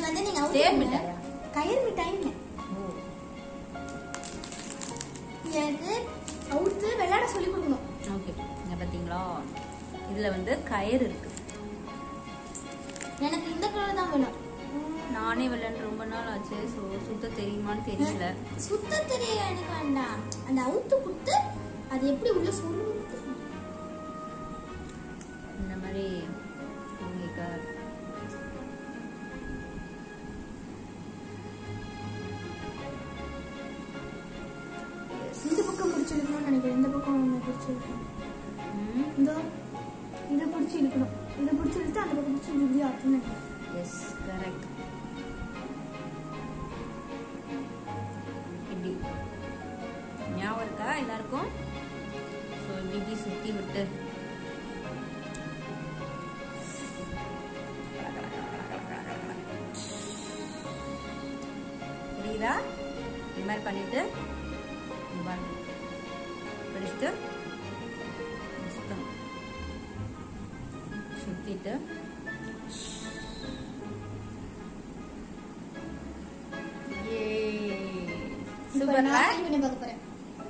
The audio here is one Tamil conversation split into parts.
வந்து நீங்க தேன் அவுத்து மிட்டாயா? கயிறு மிட்டாய்ங்க ஓ எனக்கு அவுத்து விளையாட சொல்லி கொடுக்கணும் ஓகே இங்க பாத்தீங்களா இதுல வந்து கயிறு இருக்கு எனக்கு இந்த கலர் தான் வேணும் நானே விளையாண்டு ரொம்ப நாள் ஆச்சு ஸோ சுத்த தெரியுமான்னு தெரியல சுத்த தெரிய எனக்கு வேண்டாம் அந்த அவுத்து கொடுத்து அது எப்படி உள்ள சொல்லு இந்த மாதிரி உங்களுக்கு இந்த பக்கம் பிடிச்சிருக்கணும்னு நினைக்கிறேன் இந்த பக்கம் ஒன்று பிடிச்சிருக்கணும் ம் இந்த இதை பிடிச்சி இழுக்கணும் இதை பிடிச்சி இழுத்து அந்த பக்கம் பிடிச்சி இப்படி ஆட்டணும் நினைக்கிறேன் எஸ் கரெக்ட் இப்படி ஞாபகம் இருக்கா எல்லாருக்கும் ஸோ இப்படி இப்படி சுற்றி விட்டு புரியுதா இது மாதிரி பண்ணிட்டு இங்க பாருங்க. பிடிச்சிட்டு சுத்தம் சுத்திட்டு இப்போ சூப்பர்ல நான் try பண்ணி பார்க்க போறேன்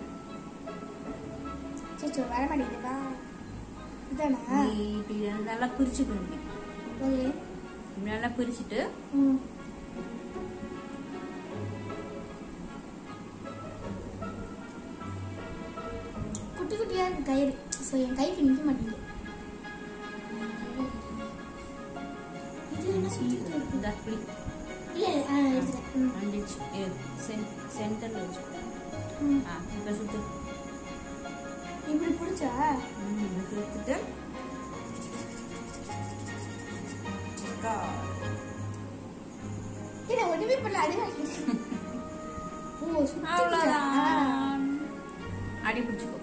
சரி வர மாட்டேங்குதுப்பா இதானா நீ இப்படி நல்லா பிரிச்சுக்கணும் இப்படி. ஓகே இப்படி நல்லா பிரிச்சுட்டு ம் குட்டி குட்டியா இருக்கு கயிறு ஸோ என் கைக்கு நிற்க மாட்டேங்குது இது என்ன சுத்திட்டு இருக்கு? இந்த இப்படி இல்ல இல்ல ஆ எடுத்துட்டேன் ம். வந்துச்சு சென்டர்ல வச்சு ம். ஆ இப்போ சுத்து இப்படி பிடிச்சா ம், இப்படி சுத்திட்டு சிக்கா. என்ன ஒண்ணுமே பண்ணல அதுவே ஓ சுத்திட்டா அவ்வளவுதான் அடி பிடிச்சிக்கோ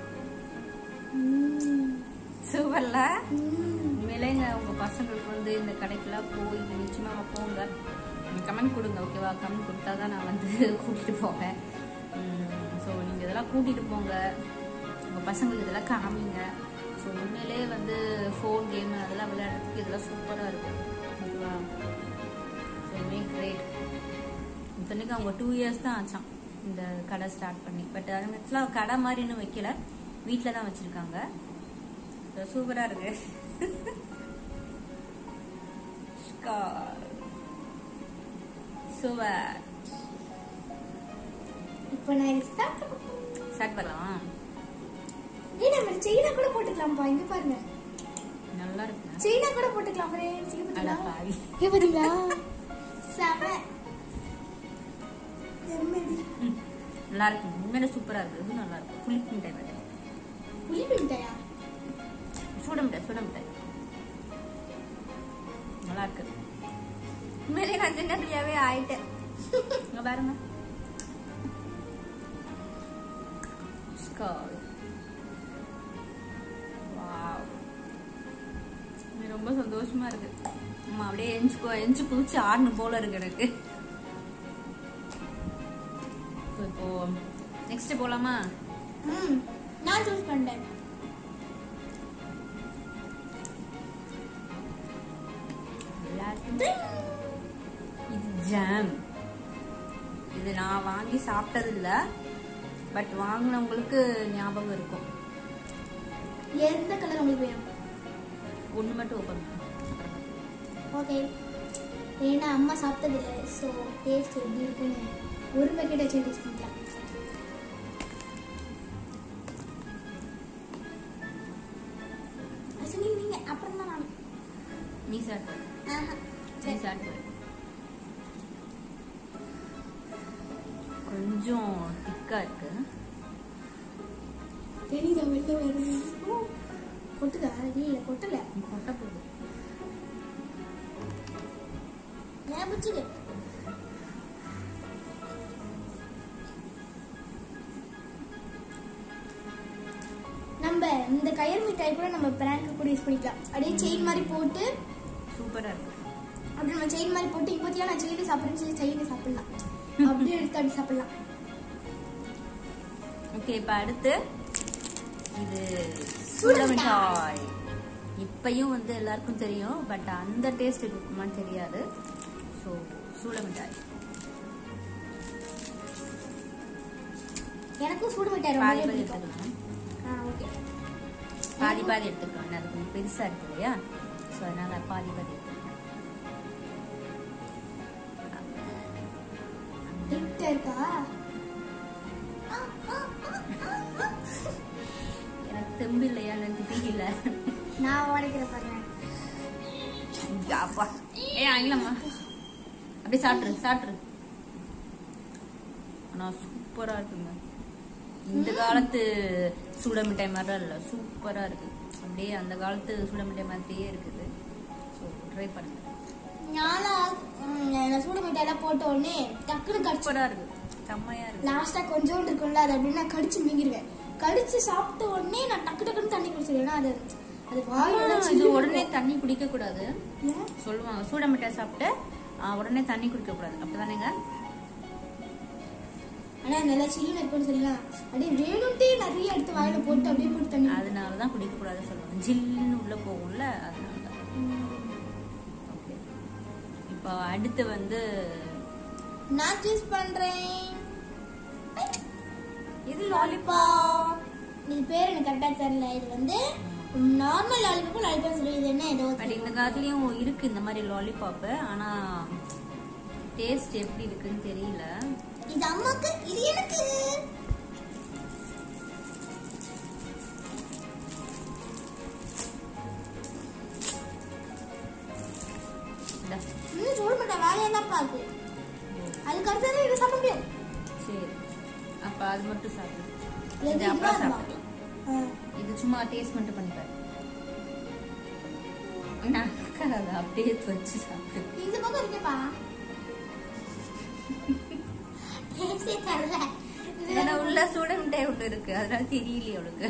ம். சூப்பர்ல ம். உண்மையிலேங்க உங்க பசங்களுக்கு வந்து இந்த கடைக்கெல்லாம் போய் நிச்சயமாக போங்க கமெண்ட் கொடுங்க ஓகேவா கமெண்ட் கொடுத்தா தான் நான் வந்து கூட்டிட்டு போவேன் ஸோ நீங்கள் இதெல்லாம் கூட்டிட்டு போங்க உங்கள் பசங்களுக்கு இதெல்லாம் காமிங்க ஸோ உண்மையிலே வந்து ஃபோன் கேம் அதெல்லாம் விளையாடுறதுக்கு இதெல்லாம் சூப்பராக இருக்கும் ஓகேவா ஸோ மேக் கிரேட் இத்தனைக்கும் அவங்க டூ இயர்ஸ் தான் ஆச்சான் இந்த கடை ஸ்டார்ட் பண்ணி பட் ஆக்சுவலாக கடை மாதிரி இன்னும் வைக்கல வீட்டில் தான் வச்சுருக்காங்க சூப்பரா இருக்கு சூப்பர் இப்போ நான் இது start பண்ண- ஸ்டார்ட் பண்ணலாம் ஏய், நம்ம செயினா கூட போட்டுக்கலாம்ப்பா இங்க பாருங்க நல்லா இருக்கு செயினா கூட போட்டுக்கலாம் ஃப்ரெண்ட்ஸ் இங்க அட பாத்தீங்களா பாவி இங்க பாத்தீங்களா செம எம்மடி ம், நல்லா இருக்கு உண்மையில சூப்பரா இருக்கு இது நல்லா இருக்கு புளிப்பு மிட்டாய் மாதிரி புளிப்பு மிட்டாயா சூட மிட்டாய் சூட மிட்டாய் நல்லா இருக்கு உண்மையிலே நான் சின்ன பிள்ளையாவே ஆயிட்டேன் இங்க பாருங்க Skull. Wow. இது ரொம்ப சந்தோஷமா இருக்கு அம்மா அப்படியே எஞ்சி போ எஞ்சி குதிச்சு ஆடணும் போல இருக்கு எனக்கு So, இப்போ நெக்ஸ்ட் போலாமா ம் நான் சூஸ் பண்ணிட்டேன் இது ஜாம் இது நான் வாங்கி சாப்பிட்டது இல்ல பட் வாங்கினவங்களுக்கு ஞாபகம் இருக்கும் எந்த கலர் உங்களுக்கு வேணும் ஒண்ணு மட்டும் ஓப்பன் ஓகே ஏன்னா அம்மா சாப்பிட்டதில்லை ஸோ டேஸ்ட் எப்படி இருக்குன்னு ஒரு பேக்கெட் வச்சு டேஸ்ட் பண்ணிக்கலாம் அஸ்வினி நீங்க அப்புறம் தான் நான் நீ சாப்பிடு ஆஹா நீ சரி சாப்பிடு கொஞ்சம் திக்கா இருக்கு தெரியுதா வெளில வருது ஓ, கொட்டுதா இல்ல கொட்டல கொட்ட போகுது ஏன் பிடிச்சிது நம்ம இந்த கயிறு மிட்டாய் கூட நம்ம பிராங்க் கூட யூஸ் பண்ணிக்கலாம் அப்படியே செயின் மாதிரி போட்டு சூப்பரா இருக்கு அப்படி நம்ம செயின் மாதிரி போட்டு இப்போதையா நான் செயின் சாப்பிடுறேன்னு சொல்லி செயின் சாப்பிடலாம் அப்படியே எடுத்து அப்படி சாப்பிடலாம் ஓகே இப்ப அடுத்து இது சூட சூட மிட்டாய். மிட்டாய் இப்பயும் வந்து எல்லாருக்கும் தெரியும் பட் அந்த டேஸ்ட் இருக்குமான்னு தெரியாது ஸோ சூட மிட்டாய் எனக்கும் சூடு மிட்டாய் பாதி ரொம்பவே பாதி பிடிக்கும் எடுத்துக்கலாம் ஆ ஓகே பாதி பாதி எடுத்துக்கலாம் அது கொஞ்சம் பெருசா இருக்கு இல்லையா ஸோ அதனால பாதி பாதி எடுத்துக்கலாம் கிட்ட இருக்கா எனக்கு தெம்பு இல்லையா எனக்கு தெரியல நான் உடைக்கிற பாருங்க அப்பா ஏ ஆங்கிலம்மா அப்படியே சாப்பிட்ரு சாப்பிட்ரு ஆனா சூப்பரா இருக்குங்க இந்த காலத்து சூட மிட்டாய் மாதிரி இல்ல சூப்பரா இருக்கு அப்படியே அந்த காலத்து சூட மிட்டாய் மாதிரியே இருக்குது ஸோ ட்ரை பண்ணுங்க நானா ம், நான் சூடு மிட்டாயெல்லாம் போட்ட உடனே டக்குன்னு கடிச்சு சூப்பரா இருக்கு செம்மையா இருக்கு லாஸ்டா கொஞ்சோண்டு இருக்கும்ல அது அப்படியே நான் கடிச்சு மிங்கிடுவேன் கடிச்சு சாப்பிட்ட உடனே நான் டக்கு டக்குன்னு தண்ணி குடிச்சிடுவேன் ஏன்னா அது அது வாயோட ஆனா, இது சில்லுன்னு உடனே இருக்கும். தண்ணி குடிக்க கூடாது ஏன்? சொல்லுவாங்க சூட மிட்டாய் சாப்பிட்டு ஆ, உடனே தண்ணி குடிக்க கூடாது அப்பதானேங்க ஆனா நல்லா சில்லுன்னு இருக்கும்னு சொல்லலாம் அப்படியே வேணும்ட்டே நிறைய எடுத்து வாயில போட்டு அப்படியே போட்டு தண்ணி அதனாலதான் குடிக்க கூடாதுன்னு சொல்லுவாங்க ஜில்லுன்னு உள்ள போகும்ல அதனால தான் ம். ஓகே இப்போ அடுத்து வந்து நான் சூஸ் பண்றேன் இது லாலிபாப் இது பேர் எனக்கு கரெக்டா தெரியல இது வந்து நார்மல் லாலிபாப் லாலிபாப் சொல்லி இது என்ன ஏதோ பட் இந்த காலத்துலயும் இருக்கு இந்த மாதிரி லாலிபாப்பு ஆனா டேஸ்ட் எப்படி இருக்குன்னு தெரியல இது அம்மாக்கு இது எனக்கு இந்தா. இன்னும் சொல்ல மாட்டேன் வேலையா தான் பாக்கு அதுக்கு அடுத்தது இது சாப்பிட முடியும் சரி அப்ப அது மட்டும் சாப்பிடு எது இது அப்புறம் இதுவா சாப்பிடு ஆ. இது சும்மா டேஸ்ட் மட்டும் பண்ணிப்பாரு நான் அப்படியே வச்சு சாப்பிடு இந்த பக்கம் இருக்கேப்பா டேஸ்டே தரல இது ஏன்னா உள்ள சுட மிட்டாய் ஒன்று இருக்கு அதனால தெரியலையே அவளுக்கு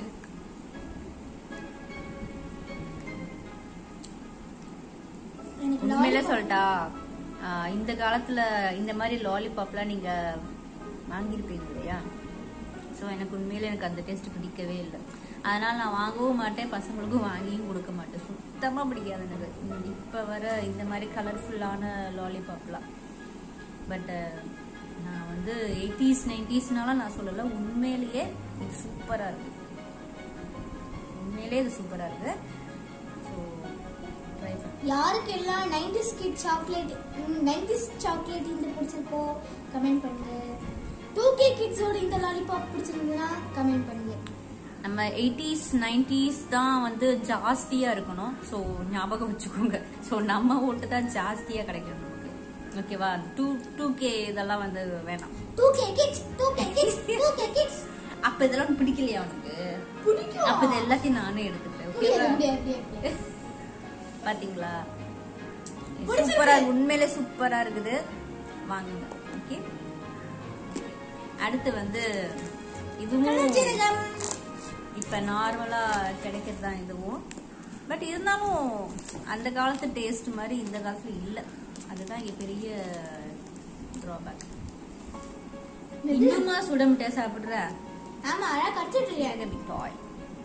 எனக்கு உண்மையில lollipop- சொல்லட்டா ஆஹ் இந்த காலத்துல இந்த மாதிரி லாலிபாப்லாம் நீங்க வாங்கியிருப்பீங்க இல்லையா ஸோ எனக்கு உண்மையில எனக்கு அந்த டேஸ்ட் பிடிக்கவே இல்லை அதனால நான் வாங்கவும் மாட்டேன் பசங்களுக்கும் வாங்கியும் கொடுக்க மாட்டேன் சுத்தமா பிடிக்காது எனக்கு இந்த- இப்ப வர இந்த மாதிரி கலர்ஃபுல்லான லாலிபாப்லாம் பட் நான் வந்து எயிட்டிஸ் நைன்டிஸ்னால நான் சொல்லல உண்மையிலேயே இது சூப்பரா இருக்கு உண்மையிலேயே இது சூப்பரா இருக்கு ஸோ ட்ரை பண்ண யாருக்கு எல்லாம் 90s kit chocolate 90s chocolate இந்த பிடிச்சிருக்கோ கமெண்ட் பண்ணுங்க 2K கிட்ஸோட இந்த லாலிபாப் பிடிச்சிருந்ததுன்னா கமெண்ட் பண்ணுங்க நம்ம எயிட்டிஸ் நைன்டிஸ் தான் வந்து ஜாஸ்தியா இருக்கணும் ஸோ ஞாபகம் வச்சுக்கோங்க ஸோ நம்ம ஓட்டு தான் ஜாஸ்தியா கிடைக்கும் நமக்கு ஓகேவா டூ டூ கே இதெல்லாம் வந்து வேணாம் 2K kids 2K kids 2K kids அப்ப இதெல்லாம் பிடிக்கலையா உனக்கு பிடிக்கும் அப்ப இது எல்லாத்தையும் நானே எடுத்துட்டேன் முடியாது ஓகேவா முடியாது முடியாது பாத்தீங்களா பிடிச்சிருக்கு. சூப்பரா உண்மையிலே சூப்பரா இருக்குது வாங்குங்க ஓகே அடுத்து வந்து இதுவும் கலஞ்சீரகம். இப்ப நார்மலா கிடைக்கிறது தான் இதுவும் பட் இருந்தாலும் அந்த காலத்து டேஸ்ட் மாதிரி இந்த காலத்துல இல்ல அதுதான் இங்க பெரிய டிராபேக் இன்னுமா சுட மிட்டாய் சாப்பிடுற ஆமா அழகா கடிச்சிட்டு இருக்கேன் மிட்டாய்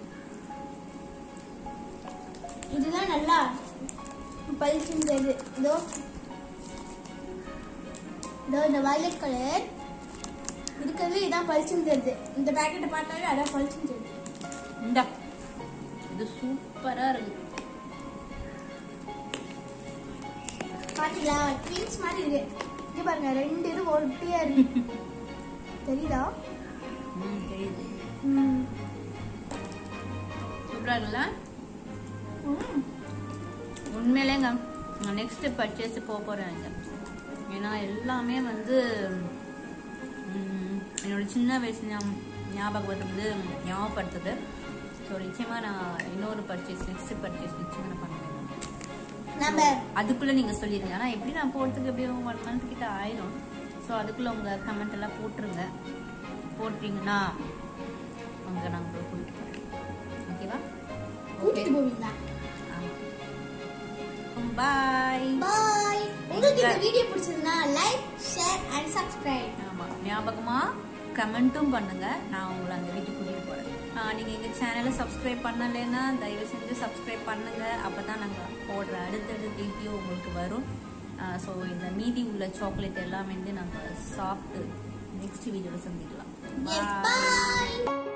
இதுதான் நல்லா பளிச்சுன்றது இதோ இதோ இந்த வயலட் கலர் இருக்கிறது இதான் பளிச்சுன்னு தெரியுது இந்த பேக்கெட்டை பார்த்தாலே அதான் பளிச்சுன்னு தெரியுது இந்தா இது சூப்பரா இருக்கு பாத்தீங்களா ட்வின்ஸ் மாதிரி இருக்கு இங்க பாருங்க ரெண்டு இது ஒட்டியா இருக்கு தெரியுதா ம் தெரியுது ம். சூப்பரா இருக்குல்ல ம். உண்மையிலேங்க நான் நெக்ஸ்ட் பர்ச்சேஸ் போக போறேன் இங்க ஏன்னா எல்லாமே வந்து ம், என்னோட சின்ன வயசு ஞாபகம் ஞாபகம் வந்து ஞாபகப்படுத்துது ஸோ நிச்சயமா நான் இன்னொரு பர்ச்சேஸ் நெக்ஸ்ட் பர்ச்சேஸ் நிச்சயமா நான் பண்ணுவேன் நம்ம அதுக்குள்ள நீங்க சொல்லிருங்க ஆனா எப்படி நான் போறதுக்கு எப்படியும் ஒன் மந்த் கிட்ட ஆயிரும் ஸோ அதுக்குள்ள உங்க கமெண்ட் எல்லாம் போட்டுருங்க போட்டீங்கன்னா அங்க நாங்க போய் கூட்டிட்டு போறோம் ஓகேவா கூட்டிட்டு போவீங்களா பாய் பாய் உங்களுக்கு இந்த வீடியோ பிடிச்சதுன்னா லைக் ஷேர் அண்ட் சப்ஸ்கிரைப் ஆமா ஞாபகமா கமெண்ட்டும் பண்ணுங்க நான் உங்களை அந்த வீட்டுக்கு கூட்டிட்டு போறேன் ஆஹ் நீங்க எங்க சேனலை சப்ஸ்கிரைப் பண்ணலைன்னா தயவு செஞ்சு சப்ஸ்கிரைப் பண்ணுங்க அப்பதான் நாங்க போடுற அடுத்தடுத்த வீடியோ உங்களுக்கு வரும் ஸோ இந்த மீதி உள்ள சாக்லேட் எல்லாம் வந்து நம்ம சாப்பிட்டு நெக்ஸ்ட் வீடியோவில் சந்திக்கலாம் Yes, Bye. bye.